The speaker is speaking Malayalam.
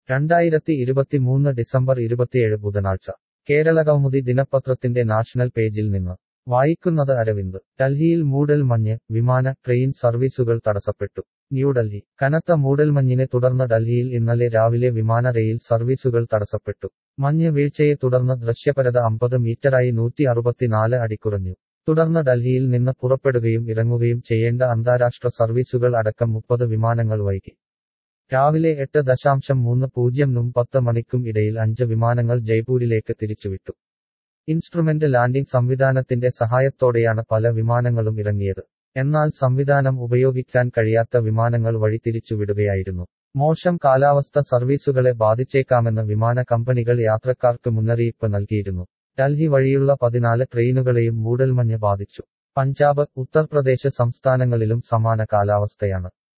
രണ്ടായിരത്തി ഇരുപത്തിമൂന്ന് ഡിസംബർ ഇരുപത്തിയേഴ് ബുധനാഴ്ച കേരളകൗമുദി ദിനപത്രത്തിന്റെ നാഷണൽ പേജിൽ നിന്ന് വായിക്കുന്നത് അരവിന്ദ് ഡൽഹിയിൽ മൂടൽമഞ്ഞ് വിമാന ട്രെയിൻ സർവീസുകൾ തടസ്സപ്പെട്ടു ന്യൂഡൽഹി കനത്ത മൂടൽമഞ്ഞിനെ തുടർന്ന് ഡൽഹിയിൽ ഇന്നലെ രാവിലെ വിമാന റെയിൽ സർവീസുകൾ തടസ്സപ്പെട്ടു മഞ്ഞ് വീഴ്ചയെ തുടർന്ന് ദൃശ്യപരത അമ്പത് മീറ്ററായി നൂറ്റി അറുപത്തിനാല് അടി കുറഞ്ഞു തുടർന്ന് ഡൽഹിയിൽ നിന്ന് പുറപ്പെടുകയും ഇറങ്ങുകയും ചെയ്യേണ്ട അന്താരാഷ്ട്ര സർവീസുകൾ അടക്കം മുപ്പത് വിമാനങ്ങൾ വൈകി രാവിലെ എട്ട് ദശാംശം മൂന്ന് പൂജ്യംനും പത്ത് മണിക്കും ഇടയിൽ അഞ്ച് വിമാനങ്ങൾ ജയ്പൂരിലേക്ക് തിരിച്ചുവിട്ടു ഇൻസ്ട്രുമെന്റ് ലാൻഡിംഗ് സംവിധാനത്തിന്റെ സഹായത്തോടെയാണ് പല വിമാനങ്ങളും ഇറങ്ങിയത് എന്നാൽ സംവിധാനം ഉപയോഗിക്കാൻ കഴിയാത്ത വിമാനങ്ങൾ വഴി തിരിച്ചുവിടുകയായിരുന്നു മോശം കാലാവസ്ഥ സർവീസുകളെ ബാധിച്ചേക്കാമെന്ന് വിമാന കമ്പനികൾ യാത്രക്കാർക്ക് മുന്നറിയിപ്പ് നൽകിയിരുന്നു ഡൽഹി വഴിയുള്ള പതിനാല് ട്രെയിനുകളെയും മൂടൽമഞ്ഞ് ബാധിച്ചു പഞ്ചാബ് ഉത്തർപ്രദേശ് സംസ്ഥാനങ്ങളിലും സമാന കാലാവസ്ഥയാണ്